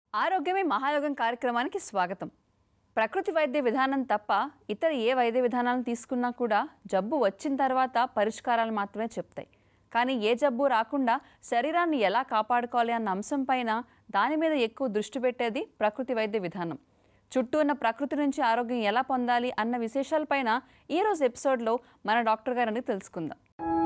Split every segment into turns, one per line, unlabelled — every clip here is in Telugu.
ఆరోగ్యమే మహాయోగం కార్యక్రమానికి స్వాగతం ప్రకృతి వైద్య విధానం తప్ప ఇతర ఏ వైద్య విధానాలను తీసుకున్నా కూడా జబ్బు వచ్చిన తర్వాత పరిష్కారాలు మాత్రమే చెప్తాయి కానీ ఏ జబ్బు రాకుండా శరీరాన్ని ఎలా కాపాడుకోవాలి అన్న అంశం పైన దాని మీద ఎక్కువ దృష్టి పెట్టేది ప్రకృతి వైద్య విధానం చుట్టూ ఉన్న ప్రకృతి నుంచి ఆరోగ్యం ఎలా పొందాలి అన్న విశేషాలపైన ఈరోజు ఎపిసోడ్లో మన డాక్టర్ గారిని తెలుసుకుందాం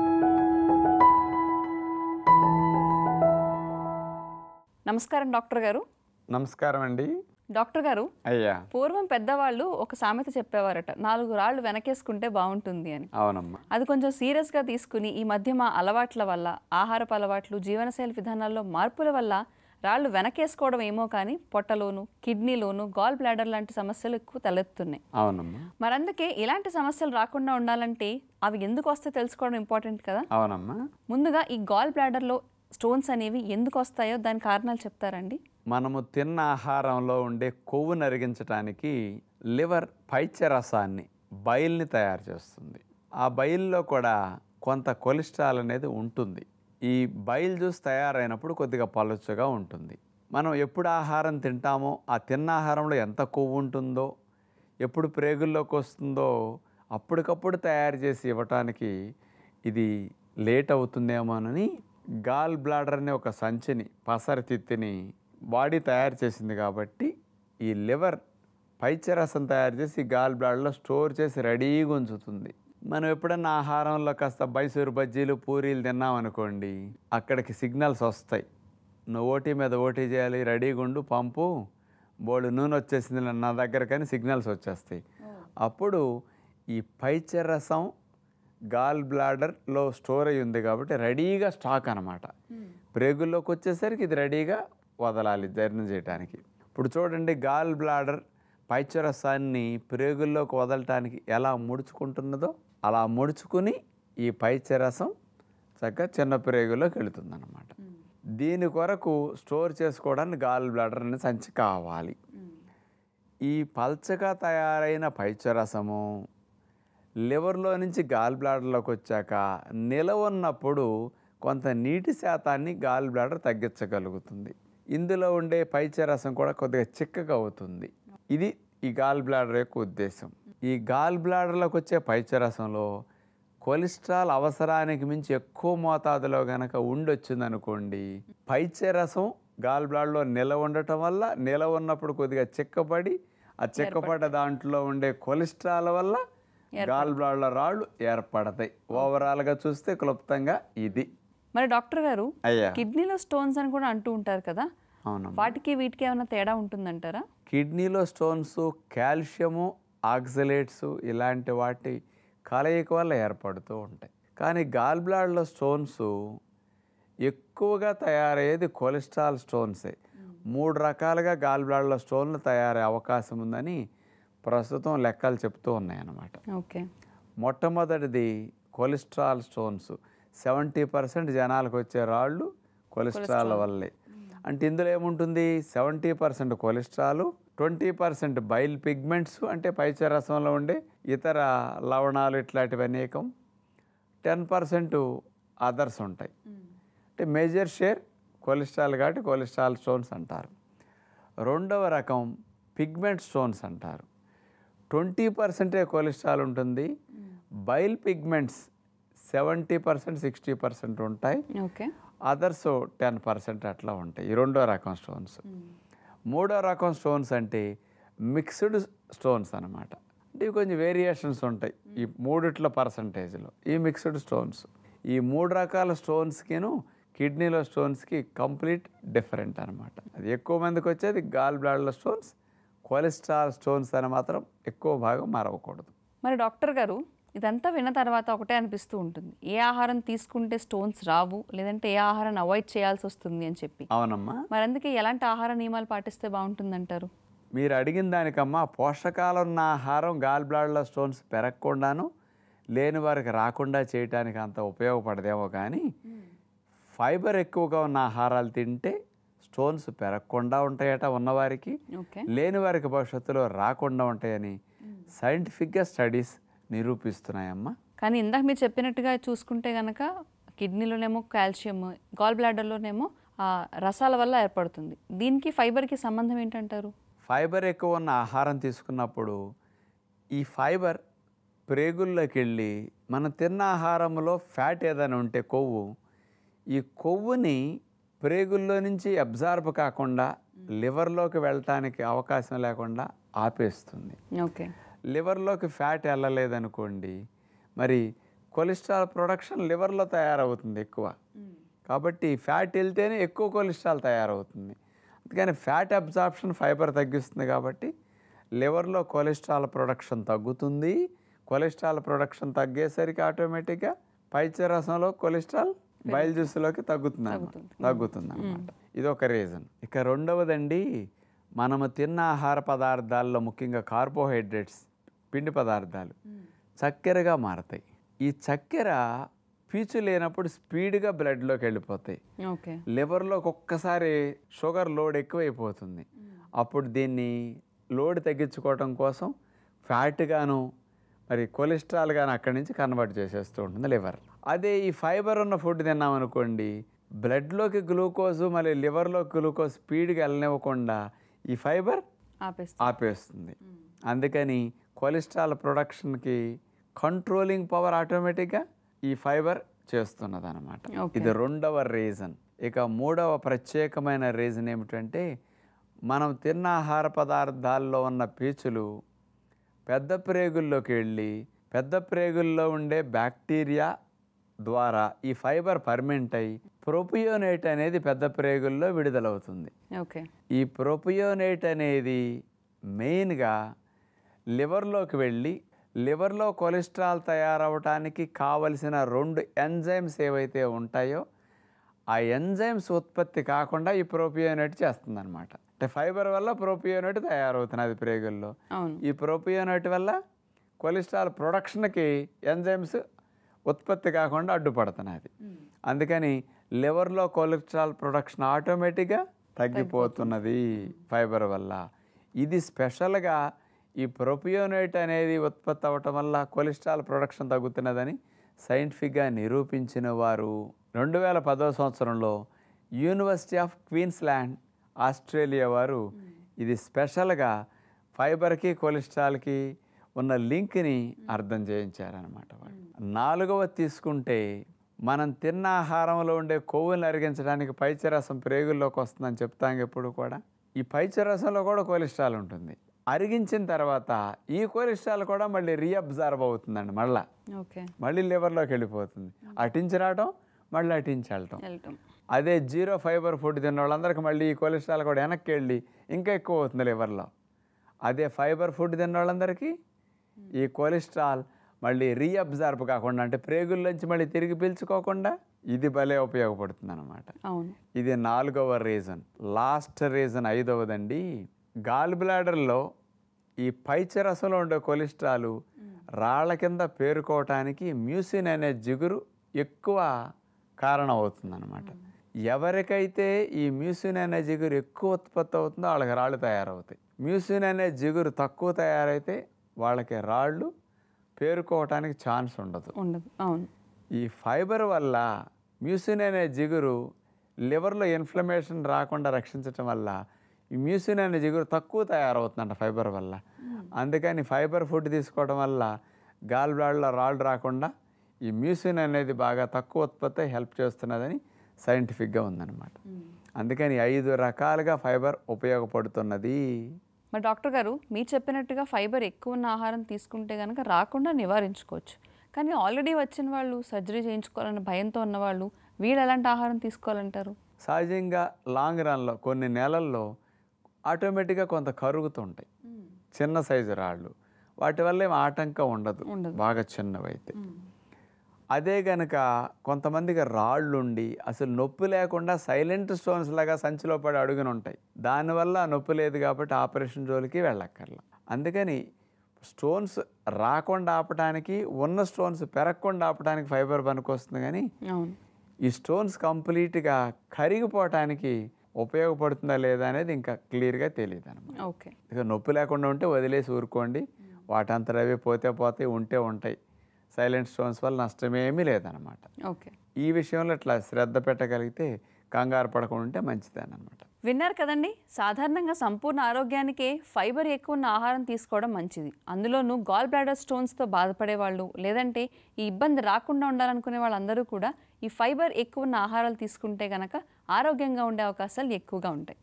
నమస్కారం డాక్టర్ గారు
నమస్కారం అండి
డాక్టర్ గారు
అయ్యా
పూర్వం పెద్దవాళ్ళు ఒక సామెత చెప్పేవారట నాలుగు రాళ్ళు వెనకేసుకుంటే బాగుంటుంది అని
అవునమ్మా
అది కొంచెం సీరియస్గా తీసుకుని ఈ మధ్య మా అలవాట్ల వల్ల ఆహారపు అలవాట్లు జీవనశైలి విధానాల్లో మార్పుల వల్ల రాళ్ళు వెనకేసుకోవడం ఏమో కానీ పొట్టలోను కిడ్నీలోను గాల్ బ్లాడర్ లాంటి సమస్యలు ఎక్కువ తలెత్తున్నాయి
అవునమ్మా
మరందుకే ఇలాంటి సమస్యలు రాకుండా ఉండాలంటే అవి ఎందుకు వస్తే తెలుసుకోవడం ఇంపార్టెంట్ కదా
అవునమ్మా
ముందుగా ఈ గాల్ బ్లాడర్లో స్టోన్స్ అనేవి ఎందుకు వస్తాయో దాని కారణాలు చెప్తారండి
మనము తిన్న ఆహారంలో ఉండే కొవ్వు నరిగించడానికి లివర్ పైత్యరసాన్ని బైల్ని తయారు చేస్తుంది ఆ బైల్లో కూడా కొంత కొలెస్ట్రాల్ అనేది ఉంటుంది ఈ బైల్ జ్యూస్ తయారైనప్పుడు కొద్దిగా పలుచగా ఉంటుంది మనం ఎప్పుడు ఆహారం తింటామో ఆ తిన్న ఆహారంలో ఎంత కొవ్వు ఉంటుందో ఎప్పుడు ప్రేగుల్లోకి వస్తుందో అప్పటికప్పుడు తయారు చేసి ఇవ్వటానికి ఇది లేట్ అవుతుందేమోనని గాల్ బ్లాడర్ అనే ఒక సంచిని పసరతిత్తిని బాడీ తయారు చేసింది కాబట్టి ఈ లివర్ పైచరసం తయారు చేసి గాల్ బ్లాడర్లో స్టోర్ చేసి రెడీగా ఉంచుతుంది మనం ఎప్పుడన్నా ఆహారంలో కాస్త బైసూరు బజ్జీలు పూరీలు తిన్నామనుకోండి అక్కడికి సిగ్నల్స్ వస్తాయి నువ్వు ఓటీ మీద ఓటీ చేయాలి రెడీగా ఉండు పంపు బోళ్ళు నూనె వచ్చేసింది నా దగ్గర కానీ సిగ్నల్స్ వచ్చేస్తాయి అప్పుడు ఈ పైచరసం గాల్ బ్లాడర్లో స్టోర్ అయి ఉంది కాబట్టి రెడీగా స్టాక్ అనమాట ప్రేగుల్లోకి వచ్చేసరికి ఇది రెడీగా వదలాలి జీర్ణం చేయడానికి ఇప్పుడు చూడండి గాల్ బ్లాడర్ పైచరసాన్ని ప్రేగుల్లోకి వదలటానికి ఎలా ముడుచుకుంటున్నదో అలా ముడుచుకుని ఈ పైచరసం చక్కగా చిన్న ప్రేగులోకి వెళుతుందన్నమాట దీని కొరకు స్టోర్ చేసుకోవడానికి గాల్ బ్లాడర్ అనే సంచి కావాలి ఈ పల్చగా తయారైన పైచరసము లివర్లో నుంచి గాల్ బ్లాడర్లోకి వచ్చాక నిలవ ఉన్నప్పుడు కొంత నీటి శాతాన్ని గాల్ బ్లాడర్ తగ్గించగలుగుతుంది ఇందులో ఉండే పైచరసం కూడా కొద్దిగా చిక్కగా అవుతుంది ఇది ఈ గాల్ బ్లాడర్ యొక్క ఉద్దేశం ఈ గాల్ బ్లాడర్లోకి వచ్చే పైచరసంలో కొలెస్ట్రాల్ అవసరానికి మించి ఎక్కువ మోతాదులో గనక ఉండొచ్చిందనుకోండి పైచరసం గాల్ బ్లాడర్లో నిలవ ఉండటం వల్ల నిలవ ఉన్నప్పుడు కొద్దిగా చిక్కబడి ఆ చిక్కపడ్డ దాంట్లో ఉండే కొలెస్ట్రాల్ వల్ల గాల్ బ్లాడర్ల రాళ్ళు ఏర్పడతాయి ఓవరాల్గా చూస్తే క్లుప్తంగా ఇది
మరి డాక్టర్ గారు
అయ్యా
కిడ్నీలో స్టోన్స్ అని కూడా అంటూ ఉంటారు కదా
అవునమ్మా
వాటికి వీటికి ఏమైనా తేడా ఉంటుందంటారా
కిడ్నీలో స్టోన్స్ కాల్షియము ఆక్సలేట్స్ ఇలాంటి వాటి కలయిక వల్ల ఏర్పడుతూ ఉంటాయి కానీ గాల్ బ్లాడ్లో స్టోన్స్ ఎక్కువగా తయారయ్యేది కొలెస్ట్రాల్ స్టోన్సే మూడు రకాలుగా గాల్ బ్లాడ్లో స్టోన్లు తయారయ్యే అవకాశం ఉందని ప్రస్తుతం లెక్కలు చెప్తూ ఉన్నాయన్నమాట
ఓకే
మొట్టమొదటిది కొలెస్ట్రాల్ స్టోన్స్ సెవెంటీ పర్సెంట్ జనాలకు వచ్చే రాళ్ళు కొలెస్ట్రాల్ వల్లే అంటే ఇందులో ఏముంటుంది seventy percent cholesterol twenty percent bile pigments అంటే పైచరసంలో ఉండే ఇతర లవణాలు ఇట్లాంటివి అనేకం టెన్ పర్సెంట్ అదర్స్ ఉంటాయి అంటే మేజర్ షేర్ కొలెస్ట్రాల్ కాబట్టి కొలెస్ట్రాల్ స్టోన్స్ అంటారు రెండవ రకం పిగ్మెంట్ స్టోన్స్ అంటారు ట్వంటీ పర్సెంటే కొలెస్ట్రాల్ ఉంటుంది bile pigments seventy percent sixty percent ఉంటాయి
ఓకే
అదర్స్ టెన్ పర్సెంట్ అట్లా ఉంటాయి ఈ రెండో రకం స్టోన్స్ మూడో రకం స్టోన్స్ అంటే మిక్స్డ్ స్టోన్స్ అనమాట అంటే ఇవి కొంచెం వేరియేషన్స్ ఉంటాయి ఈ మూడిట్ల పర్సంటేజ్లో ఈ మిక్స్డ్ స్టోన్స్ ఈ మూడు రకాల స్టోన్స్కిను కిడ్నీలో స్టోన్స్కి కంప్లీట్ డిఫరెంట్ అనమాట అది ఎక్కువ మందికి వచ్చేది గాల్ బ్లాడ్లో స్టోన్స్ కొలెస్ట్రాల్ స్టోన్స్ అని మాత్రం ఎక్కువ భాగం మరవకూడదు
మరి డాక్టర్ గారు ఇదంతా విన్న తర్వాత ఒకటే అనిపిస్తూ ఉంటుంది ఏ ఆహారం తీసుకుంటే స్టోన్స్ రావు లేదంటే ఏ ఆహారాన్ని అవాయిడ్ చేయాల్సి వస్తుంది అని చెప్పి
అవునమ్మా
మరి అందుకే ఎలాంటి ఆహార నియమాలు పాటిస్తే బాగుంటుందంటారు
మీరు అడిగిన దానికమ్మా పోషకాలు ఉన్న ఆహారం గాల్ బ్లాడ్లో స్టోన్స్ పెరగకుండాను లేని వారికి రాకుండా చేయటానికి అంత ఉపయోగపడదేమో కానీ ఫైబర్ ఎక్కువగా ఉన్న ఆహారాలు తింటే స్టోన్స్ పెరగకుండా ఉంటాయట ఉన్నవారికి
ఓకే
లేని వారికి భవిష్యత్తులో రాకుండా ఉంటాయని సైంటిఫిక్గా స్టడీస్ నిరూపిస్తున్నాయమ్మా
కానీ ఇందాక మీరు చెప్పినట్టుగా చూసుకుంటే గనక కిడ్నీలోనేమో కాల్షియం గాల్ బ్లాడర్లోనేమో ఆ రసాల వల్ల ఏర్పడుతుంది దీనికి ఫైబర్కి సంబంధం ఏంటంటారు
ఫైబర్ ఎక్కువ ఉన్న ఆహారం తీసుకున్నప్పుడు ఈ ఫైబర్ ప్రేగుల్లోకి వెళ్ళి మనం తిన్న ఆహారంలో ఫ్యాట్ ఏదైనా ఉంటే కొవ్వు ఈ కొవ్వుని ప్రేగుల్లో నుంచి అబ్జార్బ్ కాకుండా లివర్లోకి వెళ్ళటానికి అవకాశం లేకుండా ఆపేస్తుంది
ఓకే
లివర్లోకి ఫ్యాట్ వెళ్ళలేదనుకోండి మరి కొలెస్ట్రాల్ ప్రొడక్షన్ లివర్లో తయారవుతుంది ఎక్కువ కాబట్టి ఫ్యాట్ వెళ్తేనే ఎక్కువ కొలెస్ట్రాల్ తయారవుతుంది అందుకని ఫ్యాట్ అబ్జార్ప్షన్ ఫైబర్ తగ్గిస్తుంది కాబట్టి లివర్లో కొలెస్ట్రాల్ ప్రొడక్షన్ తగ్గుతుంది కొలెస్ట్రాల్ ప్రొడక్షన్ తగ్గేసరికి ఆటోమేటిక్గా పైచరసంలో కొలెస్ట్రాల్ బయలు జ్యూస్లోకి తగ్గుతుంది అన్నమాట. తగ్గుతుంది అనమాట ఇది ఒక రీజన్ ఇక రెండవదండి మనము తిన్న ఆహార పదార్థాల్లో ముఖ్యంగా కార్బోహైడ్రేట్స్ పిండి పదార్థాలు చక్కెరగా మారతాయి ఈ చక్కెర పీచు లేనప్పుడు స్పీడ్గా బ్లడ్లోకి వెళ్ళిపోతాయి
ఓకే
లివర్లోకి ఒక్కసారి షుగర్ లోడ్ ఎక్కువైపోతుంది అప్పుడు దీన్ని లోడ్ తగ్గించుకోవటం కోసం ఫ్యాట్గాను మరి కొలెస్ట్రాల్ గాను అక్కడి నుంచి కన్వర్ట్ చేసేస్తూ ఉంటుంది లివర్ అదే ఈ ఫైబర్ ఉన్న ఫుడ్ తిన్నామనుకోండి బ్లడ్లోకి గ్లూకోజ్ మళ్ళీ లివర్లోకి గ్లూకోజ్ స్పీడ్గా వెళ్ళనివ్వకుండా ఈ ఫైబర్
ఆపేస్తుంది
ఆపేస్తుంది అందుకని కొలెస్ట్రాల్ ప్రొడక్షన్కి కంట్రోలింగ్ పవర్ ఆటోమేటిక్గా ఈ ఫైబర్ చేస్తున్నది అనమాట
Okay.
ఇది రెండవ రీజన్ ఇక మూడవ ప్రత్యేకమైన రీజన్ ఏమిటంటే మనం తిన్న ఆహార పదార్థాల్లో ఉన్న పీచులు పెద్ద ప్రేగుల్లోకి వెళ్ళి పెద్ద ప్రేగుల్లో ఉండే బ్యాక్టీరియా ద్వారా ఈ ఫైబర్ పర్మెంట్ అయి ప్రొపియోనేట్ అనేది పెద్ద ప్రేగుల్లో విడుదలవుతుంది
ఓకే
ఈ ప్రొపియోనేట్ అనేది మెయిన్గా లివర్లోకి వెళ్ళి లివర్లో కొలెస్ట్రాల్ తయారవటానికి కావలసిన రెండు ఎంజైమ్స్ ఏవైతే ఉంటాయో ఆ ఎంజైమ్స్ ఉత్పత్తి కాకుండా ఈ ప్రోపియోనేట్ చేస్తుందన్నమాట అంటే ఫైబర్ వల్ల ప్రోపియోనేట్ తయారవుతున్నది ప్రేగుల్లో
అవును
ఈ ప్రోపియోనేట్ వల్ల కొలెస్ట్రాల్ ప్రొడక్షన్కి ఎంజైమ్స్ ఉత్పత్తి కాకుండా అడ్డుపడుతున్నది అందుకని లివర్లో కొలెస్ట్రాల్ ప్రొడక్షన్ ఆటోమేటిక్గా తగ్గిపోతున్నది ఫైబర్ వల్ల ఇది స్పెషల్గా ఈ ప్రొపియోనేట్ అనేది ఉత్పత్తి అవ్వటం వల్ల కొలెస్ట్రాల్ ప్రొడక్షన్ తగ్గుతున్నదని సైంటిఫిక్గా నిరూపించిన వారు రెండు వేల పదో సంవత్సరంలో యూనివర్సిటీ ఆఫ్ క్వీన్స్లాండ్ ఆస్ట్రేలియా వారు ఇది స్పెషల్గా ఫైబర్కి కొలెస్ట్రాల్కి ఉన్న లింక్ని అర్థం చేయించారనమాట వాళ్ళు నాలుగవ తీసుకుంటే మనం తిన్న ఆహారంలో ఉండే కొవ్వుని అరిగించడానికి పైచరసం ప్రేగుల్లోకి వస్తుందని చెప్తాం ఎప్పుడు కూడా ఈ పైచరసంలో కూడా కొలెస్ట్రాల్ ఉంటుంది అరిగించిన తర్వాత ఈ కొలెస్ట్రాల్ కూడా మళ్ళీ రీఅబ్జార్బ్ అవుతుందండి మళ్ళా
ఓకే
మళ్ళీ లివర్లోకి వెళ్ళిపోతుంది అటించి రావటం మళ్ళీ అటించి వెళ్ళటం
వెళ్ళటం
అదే జీరో ఫైబర్ ఫుడ్ తిన్న వాళ్ళందరికీ మళ్ళీ ఈ కొలెస్ట్రాల్ కూడా వెనక్కి వెళ్ళి ఇంకా ఎక్కువ అవుతుంది లివర్లో అదే ఫైబర్ ఫుడ్ తిన్న వాళ్ళందరికీ ఈ కొలెస్ట్రాల్ మళ్ళీ రీఅబ్జార్బ్ కాకుండా అంటే ప్రేగుల్లోంచి మళ్ళీ తిరిగి పీల్చుకోకుండా ఇది భలే ఉపయోగపడుతుంది అనమాట
అవును
ఇది నాలుగవ రీజన్ లాస్ట్ రీజన్ ఐదవదండి గాల్ బ్లాడర్లో ఈ పైచరసంలో ఉండే కొలెస్ట్రాల్ రాళ్ల కింద పేరుకోవటానికి మ్యూసిన్ అనే జిగురు ఎక్కువ కారణం అవుతుందన్నమాట ఎవరికైతే ఈ మ్యూసిన్ అనే జిగురు ఎక్కువ ఉత్పత్తి అవుతుందో వాళ్ళకి రాళ్ళు తయారవుతాయి మ్యూసిన్ అనే జిగురు తక్కువ తయారైతే వాళ్ళకి రాళ్ళు పేరుకోవటానికి ఛాన్స్ ఉండదు
ఉండదు అవును
ఈ ఫైబర్ వల్ల మ్యూసిన్ అనే జిగురు లివర్లో ఇన్ఫ్లమేషన్ రాకుండా రక్షించటం వల్ల ఈ మ్యూసిన్ అనే జిగురు తక్కువ తయారవుతుందంట ఫైబర్ వల్ల అందుకని ఫైబర్ ఫుడ్ తీసుకోవడం వల్ల గాల్ బ్లాడ్లో రాళ్ళు రాకుండా ఈ మ్యూసిన్ అనేది బాగా తక్కువ ఉత్పత్తి హెల్ప్ చేస్తున్నదని సైంటిఫిక్గా ఉందన్నమాట అందుకని ఐదు రకాలుగా ఫైబర్ ఉపయోగపడుతున్నది
మరి డాక్టర్ గారు మీరు చెప్పినట్టుగా ఫైబర్ ఎక్కువ ఉన్న ఆహారం తీసుకుంటే కనుక రాకుండా నివారించుకోవచ్చు కానీ ఆల్రెడీ వచ్చిన వాళ్ళు సర్జరీ చేయించుకోవాలన్న భయంతో ఉన్నవాళ్ళు వీళ్ళు ఎలాంటి ఆహారం తీసుకోవాలంటారు
సహజంగా లాంగ్ రన్లో కొన్ని నెలల్లో ఆటోమేటిక్గా కొంత కరుగుతుంటాయి చిన్న సైజు రాళ్ళు వాటి వల్ల ఏం ఆటంకం ఉండదు
ఉండదు.
బాగా చిన్నవైతే అదే గనక కొంతమందికి రాళ్ళు ఉండి అసలు నొప్పి లేకుండా సైలెంట్ స్టోన్స్ లాగా సంచిలో పడి అడుగుని ఉంటాయి దానివల్ల నొప్పి లేదు కాబట్టి ఆపరేషన్ జోలికి వెళ్ళక్కర్లా అందుకని స్టోన్స్ రాకుండా ఆపడానికి ఉన్న స్టోన్స్ పెరగకుండా ఆపడానికి ఫైబర్ పనికొస్తుంది కానీ
అవును
ఈ స్టోన్స్ కంప్లీట్గా కరిగిపోవటానికి ఉపయోగపడుతుందా లేదా అనేది ఇంకా క్లియర్గా తెలియదు అనమాట
ఓకే
ఇక నొప్పి లేకుండా ఉంటే వదిలేసి ఊరుకోండి వాటంతట అవి పోతే పోతే ఉంటే ఉంటాయి సైలెంట్ స్టోన్స్ వల్ల నష్టమేమీ లేదనమాట
ఓకే
ఈ విషయంలో ఇట్లా శ్రద్ధ పెట్టగలిగితే కంగారు పడకుండా ఉంటే మంచిదేనమాట
విన్నారు కదండి సాధారణంగా సంపూర్ణ ఆరోగ్యానికే ఫైబర్ ఎక్కువ ఉన్న ఆహారం తీసుకోవడం మంచిది అందులోనూ గాల్ బ్లాడర్ స్టోన్స్తో బాధపడే వాళ్ళు లేదంటే ఈ ఇబ్బంది రాకుండా ఉండాలనుకునే వాళ్ళందరూ కూడా ఈ ఫైబర్ ఎక్కువ ఉన్న ఆహారాలు తీసుకుంటే గనక ఆరోగ్యంగా ఉండే అవకాశాలు ఎక్కువగా ఉంటాయి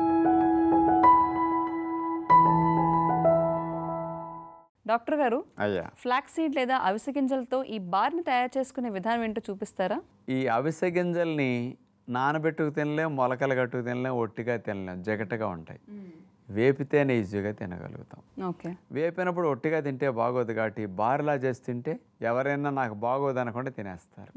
డాక్టర్ గారు
అయ్యా
ఫ్లాక్ సీడ్ లేదా అవిసె గింజలతో ఈ బార్ని తయారు చేసుకునే విధానం ఏంటో చూపిస్తారా
ఈ అవిసె గింజల్ని నానబెట్టుకు తినలేం మొలకలు కట్టుకు తినలేం ఒట్టిగా తినలేం జగటగా ఉంటాయి వేపితేనే ఈజీగా తినగలుగుతాం
ఓకే
వేపినప్పుడు ఒట్టిగా తింటే బాగోదు కాబట్టి బార్లా చేసి తింటే ఎవరైనా నాకు బాగోదు అనకుండా తినేస్తారు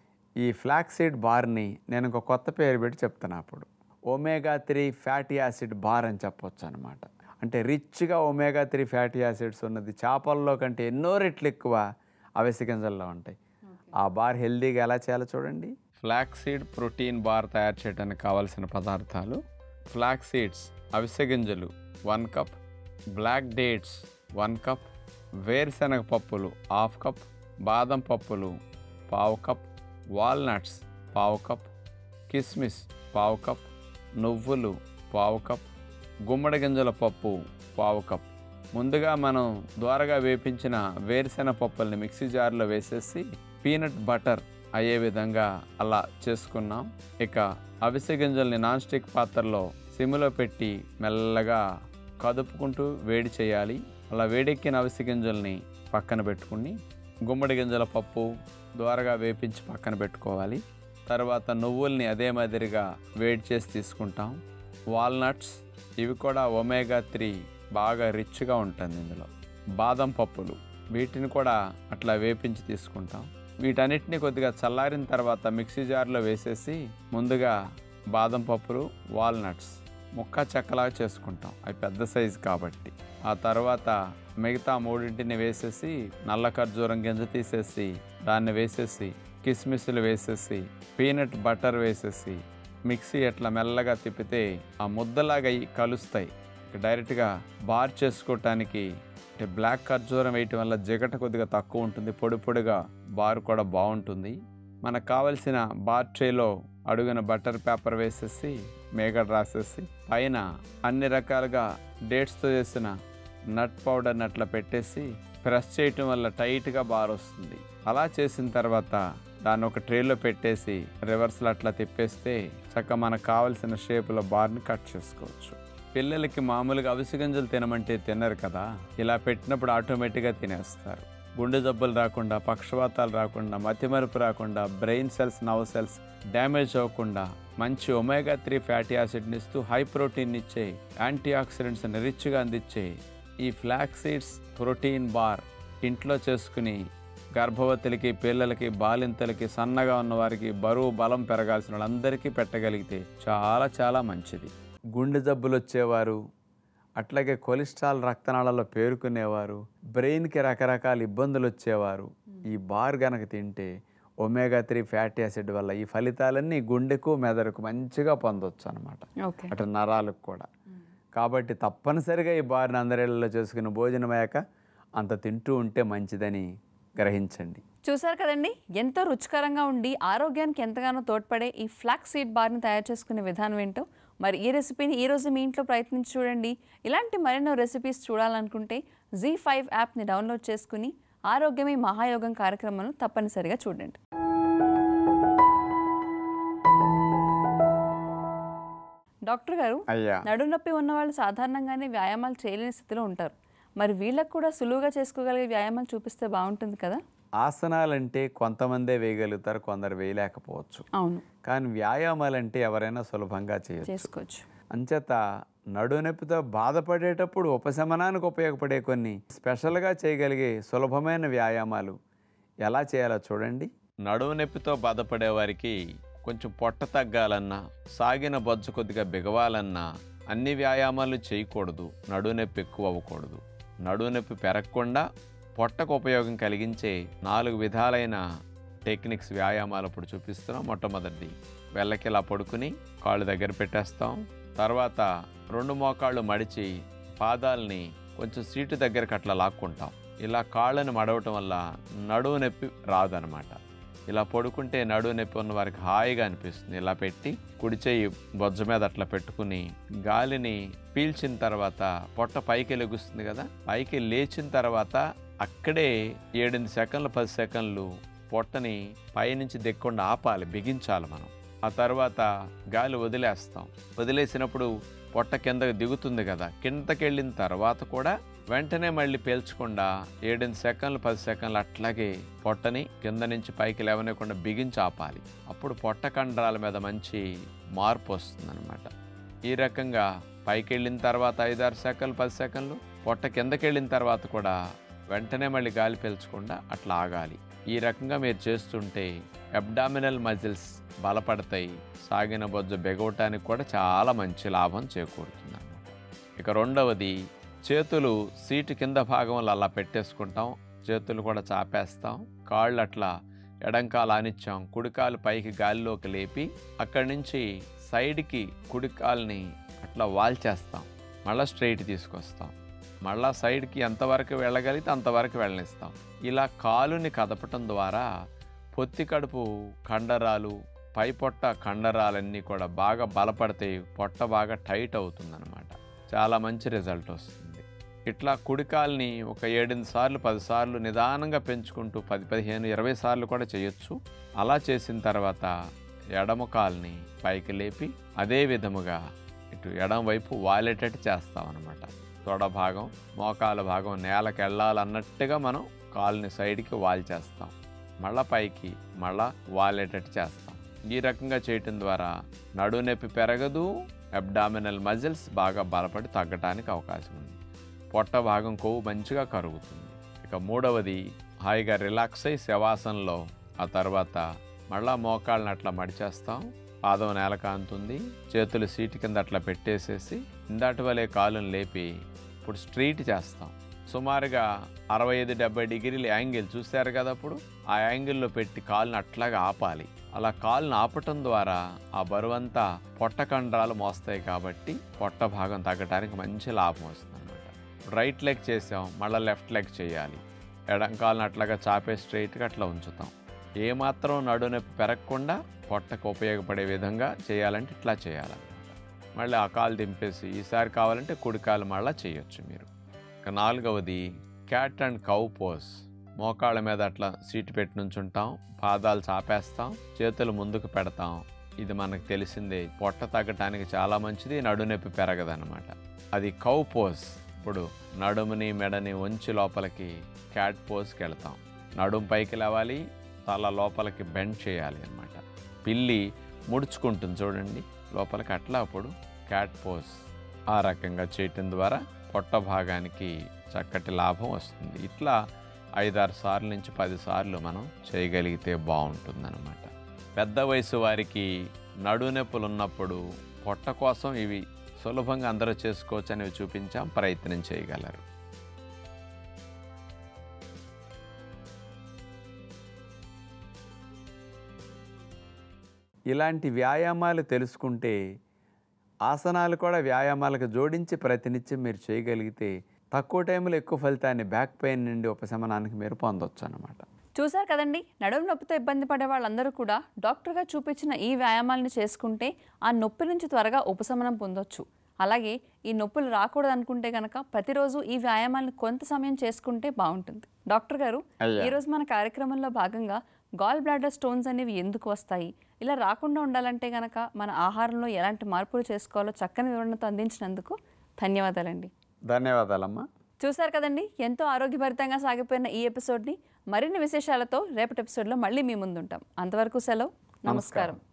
ఈ ఫ్లాక్ సీడ్ బార్ని నేను ఒక కొత్త పేరు పెట్టి చెప్తాను అప్పుడు omega three fatty acid bar అని చెప్పొచ్చు అనమాట అంటే రిచ్గా ఒమేగా త్రీ ఫ్యాటీ యాసిడ్స్ ఉన్నది చేపల్లో కంటే ఎన్నో రెట్లు ఎక్కువ అవిసె గింజల్లో ఉంటాయి ఆ బార్ హెల్దీగా ఎలా చేయాలో చూడండి ఫ్లాక్ సీడ్ ప్రోటీన్ బార్ తయారు చేయడానికి కావాల్సిన పదార్థాలు ఫ్లాక్ సీడ్స్ అవిసె గింజలు one cup black dates one cup వేరుశనగ పప్పులు హాఫ్ కప్ బాదం పప్పులు పావు కప్ వాల్నట్స్ పావు కప్ కిస్మిస్ పావు కప్ నువ్వులు పావు కప్ గుమ్మడి గింజల పప్పు పావు కప్ ముందుగా మనం ద్వారగా వేపించిన వేరుశెనగ పప్పుల్ని మిక్సీ జార్లో వేసేసి పీనట్ బటర్ అయ్యే విధంగా అలా చేసుకున్నాం ఇక అవిసె గింజల్ని నాన్ స్టిక్ పాత్రలో సిమ్లో పెట్టి మెల్లగా కదుపుకుంటూ వేడి చేయాలి అలా వేడెక్కిన అవిసె గింజల్ని పక్కన పెట్టుకుని గుమ్మడి గింజల పప్పు ద్వారగా వేపించి పక్కన పెట్టుకోవాలి తర్వాత నువ్వుల్ని అదే మాదిరిగా వేడి చేసి తీసుకుంటాం వాల్నట్స్ ఇవి కూడా ఒమేగా త్రీ బాగా రిచ్గా ఉంటుంది ఇందులో బాదం పప్పులు వీటిని కూడా అట్లా వేపించి తీసుకుంటాం వీటన్నిటిని కొద్దిగా చల్లారిన తర్వాత మిక్సీ జార్లో వేసేసి ముందుగా బాదం పప్పులు వాల్నట్స్ ముక్క చెక్కలాగా చేసుకుంటాం అవి పెద్ద సైజు కాబట్టి ఆ తర్వాత మిగతా మూడింటిని వేసేసి నల్ల ఖర్జూరం గింజ తీసేసి దాన్ని వేసేసి కిస్మిస్లు వేసేసి పీనట్ బటర్ వేసేసి మిక్సీ ఎట్లా మెల్లగా తిప్పితే ఆ ముద్దలాగా అయి కలుస్తాయి డైరెక్ట్గా బార్ చేసుకోవటానికి అంటే బ్లాక్ ఖర్జూరం వేయటం వల్ల జిగట కొద్దిగా తక్కువ ఉంటుంది పొడి పొడిగా బార్ కూడా బాగుంటుంది మనకు కావలసిన బార్ ట్రేలో అడుగున బటర్ పేపర్ వేసేసి మేగడ రాసేసి పైన అన్ని రకాలుగా డేట్స్తో చేసిన నట్ పౌడర్ని అట్లా పెట్టేసి ప్రెస్ చేయటం వల్ల టైట్గా బార్ వస్తుంది అలా చేసిన తర్వాత దాన్ని ఒక ట్రేలో పెట్టేసి రివర్స్లో అట్లా తిప్పేస్తే చక్కగా మనకు కావలసిన షేపులో బార్ని కట్ చేసుకోవచ్చు పిల్లలకి మామూలుగా అవిసె గింజలు తినమంటే తినరు కదా ఇలా పెట్టినప్పుడు ఆటోమేటిక్గా తినేస్తారు గుండె జబ్బులు రాకుండా పక్షవాతాలు రాకుండా మతిమరుపు రాకుండా brain cells nerve cells damage అవ్వకుండా మంచి ఒమేగా త్రీ ఫ్యాటీ యాసిడ్ని ఇస్తూ హై ప్రోటీన్ ఇచ్చే యాంటీ ఆక్సిడెంట్స్ని రిచ్గా అందించే ఈ ఫ్లాక్ సీడ్స్ ప్రోటీన్ బార్ ఇంట్లో చేసుకుని గర్భవతులకి పిల్లలకి బాలింతలకి సన్నగా ఉన్న వారికి బరువు బలం పెరగాల్సిన వాళ్ళందరికీ పెట్టగలిగితే చాలా చాలా మంచిది గుండె జబ్బులు వచ్చేవారు అట్లాగే కొలెస్ట్రాల్ రక్తనాళాల్లో పేరుకునేవారు బ్రెయిన్కి రకరకాల ఇబ్బందులు వచ్చేవారు ఈ బార్ గనక తింటే ఒమేగా త్రీ ఫ్యాటీ యాసిడ్ వల్ల ఈ ఫలితాలన్నీ గుండెకు మెదడుకు మంచిగా పొందొచ్చు అనమాట
ఓకే
అటు నరాలకు కూడా కాబట్టి తప్పనిసరిగా ఈ బారిని అందరిళ్ళలో చేసుకుని భోజనమయ్యాక అంత తింటూ ఉంటే మంచిదని గ్రహించండి
చూసారు కదండి ఎంతో రుచికరంగా ఉండి ఆరోగ్యానికి ఎంతగానో తోడ్పడే ఈ ఫ్లాక్ సీడ్ బార్ని తయారు చేసుకునే విధానం ఏంటో మరి ఈ రెసిపీని ఈ రోజు మీ ఇంట్లో ప్రయత్నించి చూడండి ఇలాంటి మరెన్నో రెసిపీస్ చూడాలనుకుంటే జీ ఫైవ్ యాప్ని డౌన్లోడ్ చేసుకుని ఆరోగ్యమే మహాయోగం కార్యక్రమం తప్పనిసరిగా చూడండి డాక్టర్ గారు
అయ్యా
నడుము నొప్పి ఉన్న వాళ్ళు సాధారణంగానే వ్యాయామాలు చేయలేని స్థితిలో ఉంటారు మరి వీళ్ళకు కూడా సులువుగా చేసుకోగలిగే వ్యాయామాలు చూపిస్తే బాగుంటుంది కదా
ఆసనాలంటే కొంతమందే వేయగలుగుతారు కొందరు వేయలేకపోవచ్చు
అవును
కానీ వ్యాయామాలంటే ఎవరైనా సులభంగా చేయొచ్చు
చేసుకోవచ్చు
అంచేత నడునొప్పితో బాధపడేటప్పుడు ఉపశమనానికి ఉపయోగపడే కొన్ని స్పెషల్గా చేయగలిగే సులభమైన వ్యాయామాలు ఎలా చేయాలో చూడండి నడుము నొప్పితో బాధపడే వారికి కొంచెం పొట్ట తగ్గాలన్నా సాగిన బొజ్జు కొద్దిగా బిగవాలన్నా అన్ని వ్యాయామాలు చేయకూడదు నడుము నొప్పి ఎక్కువ అవ్వకూడదు నడుము నొప్పి పెరగకుండా పొట్టకు ఉపయోగం కలిగించే నాలుగు విధాలైన టెక్నిక్స్ వ్యాయామాలు ఇప్పుడు చూపిస్తున్నాం మొట్టమొదటిది వెళ్ళకిలా పడుకుని కాళ్ళు దగ్గర పెట్టేస్తాం తర్వాత రెండు మోకాళ్ళు మడిచి పాదాలని కొంచెం సీటు దగ్గరకు అట్లా లాక్కుంటాం ఇలా కాళ్ళని మడవటం వల్ల నడువు నొప్పి రాదనమాట ఇలా పడుకుంటే నడువు నొప్పి ఉన్న వారికి హాయిగా అనిపిస్తుంది ఇలా పెట్టి కుడి చెయ్యి బొజ్జ మీద అట్లా పెట్టుకుని గాలిని పీల్చిన తర్వాత పొట్ట పైకి లెగుస్తుంది కదా పైకి లేచిన తర్వాత అక్కడే ఏడెనిమిది సెకండ్లు పది సెకండ్లు పొట్టని పైనుంచి దిక్కుండా ఆపాలి బిగించాలి మనం ఆ తర్వాత గాలి వదిలేస్తాం వదిలేసినప్పుడు పొట్ట కిందకి దిగుతుంది కదా కిందకి వెళ్ళిన తర్వాత కూడా వెంటనే మళ్ళీ పీల్చకుండా ఏడెనిమిది సెకండ్లు పది సెకండ్లు అట్లాగే పొట్టని కింద నుంచి పైకి లేవనేకుండా బిగించి ఆపాలి అప్పుడు పొట్ట కండరాల మీద మంచి మార్పు వస్తుందన్నమాట ఈ రకంగా పైకి వెళ్ళిన తర్వాత ఐదారు సెకండ్లు పది సెకండ్లు పొట్ట కిందకి వెళ్ళిన తర్వాత కూడా వెంటనే మళ్ళీ గాలి పీల్చకుండా అట్లా ఆగాలి ఈ రకంగా మీరు చేస్తుంటే అబ్డామినల్ మజిల్స్ బలపడతాయి సాగిన బొజ్జ బెగవటానికి కూడా చాలా మంచి లాభం చేకూరుతుంది అన్నమాట ఇక రెండవది చేతులు సీటు కింద భాగంలో అలా పెట్టేసుకుంటాం చేతులు కూడా చాపేస్తాం కాళ్ళు అట్లా ఎడంకాలు ఆనిచ్చాం కుడికాలు పైకి గాలిలోకి లేపి అక్కడి నుంచి సైడ్కి కుడికాల్ని అట్లా వాల్చేస్తాం మళ్ళీ స్ట్రైట్ తీసుకొస్తాం మళ్ళా సైడ్కి ఎంతవరకు వెళ్ళగలిగితే అంతవరకు వెళ్ళనిస్తాం ఇలా కాలుని కదపటం ద్వారా పొత్తి కడుపు కండరాలు పై పొట్ట కండరాలన్నీ కూడా బాగా బలపడతాయి పొట్ట బాగా టైట్ అవుతుందన్నమాట చాలా మంచి రిజల్ట్ వస్తుంది ఇట్లా కుడికాల్ని ఒక ఏడెనిమిది సార్లు పది సార్లు నిదానంగా పెంచుకుంటూ పది పదిహేను ఇరవై సార్లు కూడా చేయొచ్చు అలా చేసిన తర్వాత ఎడమ కాల్ని పైకి లేపి అదే విధముగా ఇటు ఎడమ వైపు వాలేటట్టు చేస్తామన్నమాట తొడ భాగం మోకాల భాగం నేలకు వెళ్ళాలన్నట్టుగా మనం కాల్ని సైడ్కి వాల్చేస్తాం మళ్ళా పైకి మళ్ళా వాలేటట్టు చేస్తాం ఈ రకంగా చేయటం ద్వారా నడువు నొప్పి పెరగదు అబ్డామినల్ మజిల్స్ బాగా బలపడి తగ్గటానికి అవకాశం ఉంది పొట్ట భాగం కొవ్వు మంచిగా కరుగుతుంది ఇక మూడవది హాయిగా రిలాక్స్ అయ్యి శవాసనలో ఆ తర్వాత మళ్ళా మోకాళ్ళని అట్లా మడిచేస్తాం పాదం నేల కాంతుంది చేతులు సీటు కింద అట్లా పెట్టేసేసి ఇందాటి వలే కాలుని లేపి ఇప్పుడు స్ట్రీట్ చేస్తాం సుమారుగా అరవై ఐదు డెబ్బై డిగ్రీల యాంగిల్ చూశారు కదా అప్పుడు ఆ యాంగిల్లో పెట్టి కాలుని అట్లాగా ఆపాలి అలా కాలుని ఆపటం ద్వారా ఆ బరువంతా పొట్ట కండరాలు మోస్తాయి కాబట్టి పొట్ట భాగం తగ్గడానికి మంచి లాభం వస్తుంది అనమాట రైట్ లెగ్ చేసాం మళ్ళీ లెఫ్ట్ లెగ్ చేయాలి ఎడం కాలుని అట్లాగా చాపే స్ట్రైట్గా అట్లా ఉంచుతాం ఏమాత్రం నడునొప్పి పెరగకుండా పొట్టకు ఉపయోగపడే విధంగా చేయాలంటే ఇట్లా చేయాలన్నమాట మళ్ళీ ఆ కాలు దింపేసి ఈసారి కావాలంటే కుడి కాలు మళ్ళీ చేయొచ్చు మీరు ఇక నాలుగవది క్యాట్ అండ్ కౌ పోస్ మోకాళ్ళ మీద అట్లా సీటు పెట్టి నుంచుంటాం పాదాలు చాపేస్తాం చేతులు ముందుకు పెడతాం ఇది మనకు తెలిసిందే పొట్ట తగ్గటానికి చాలా మంచిది నడునొప్పి పెరగదన్నమాట అది కౌ పోస్ ఇప్పుడు నడుముని మెడని వంచి లోపలికి క్యాట్ పోస్కి వెళ్తాం నడుము పైకి లేవాలి తల లోపలికి బెండ్ చేయాలి అన్నమాట పిల్లి ముడుచుకుంటుంది చూడండి లోపలికి అట్లా అప్పుడు క్యాట్ పోస్ ఆ రకంగా చేయటం ద్వారా పొట్ట భాగానికి చక్కటి లాభం వస్తుంది ఇట్లా ఐదారు సార్లు నుంచి పది సార్లు మనం చేయగలిగితే బాగుంటుందన్నమాట పెద్ద వయసు వారికి నడునొప్పులు ఉన్నప్పుడు పొట్ట కోసం ఇవి సులభంగా అందరూ చేసుకోవచ్చు అనేవి చూపించాం ప్రయత్నం చేయగలరు ఇలాంటి వ్యాయామాలు తెలుసుకుంటే ఆసనాలు కూడా వ్యాయామాలకు జోడించి ప్రతినిత్యం మీరు చేయగలిగితే తక్కువ టైంలో ఎక్కువ ఫలితాన్ని బ్యాక్ పెయిన్ నుండి ఉపశమనానికి మీరు పొందొచ్చు అన్నమాట
చూశారు కదండి నడుము నొప్పితో ఇబ్బంది పడే వాళ్ళందరూ కూడా డాక్టర్గా చూపించిన ఈ వ్యాయామాలను చేసుకుంటే ఆ నొప్పి నుంచి త్వరగా ఉపశమనం పొందొచ్చు అలాగే ఈ నొప్పులు రాకూడదు అనుకుంటే కనుక ప్రతిరోజు ఈ వ్యాయామాలను కొంత సమయం చేసుకుంటే బాగుంటుంది డాక్టర్ గారు
అయ్యా.
ఈరోజు మన కార్యక్రమంలో భాగంగా గాల్ బ్లాడర్ స్టోన్స్ అనేవి ఎందుకు వస్తాయి ఇలా రాకుండా ఉండాలంటే కనుక మన ఆహారంలో ఎలాంటి మార్పులు చేసుకోవాలో చక్కని వివరణతో అందించినందుకు ధన్యవాదాలండి
ధన్యవాదాలమ్మా
చూశారు కదండి ఎంతో ఆరోగ్యభరితంగా సాగిపోయిన ఈ ఎపిసోడ్ని మరిన్ని విశేషాలతో రేపటి ఎపిసోడ్లో మళ్ళీ మీ ముందుంటాం అంతవరకు సెలవు నమస్కారం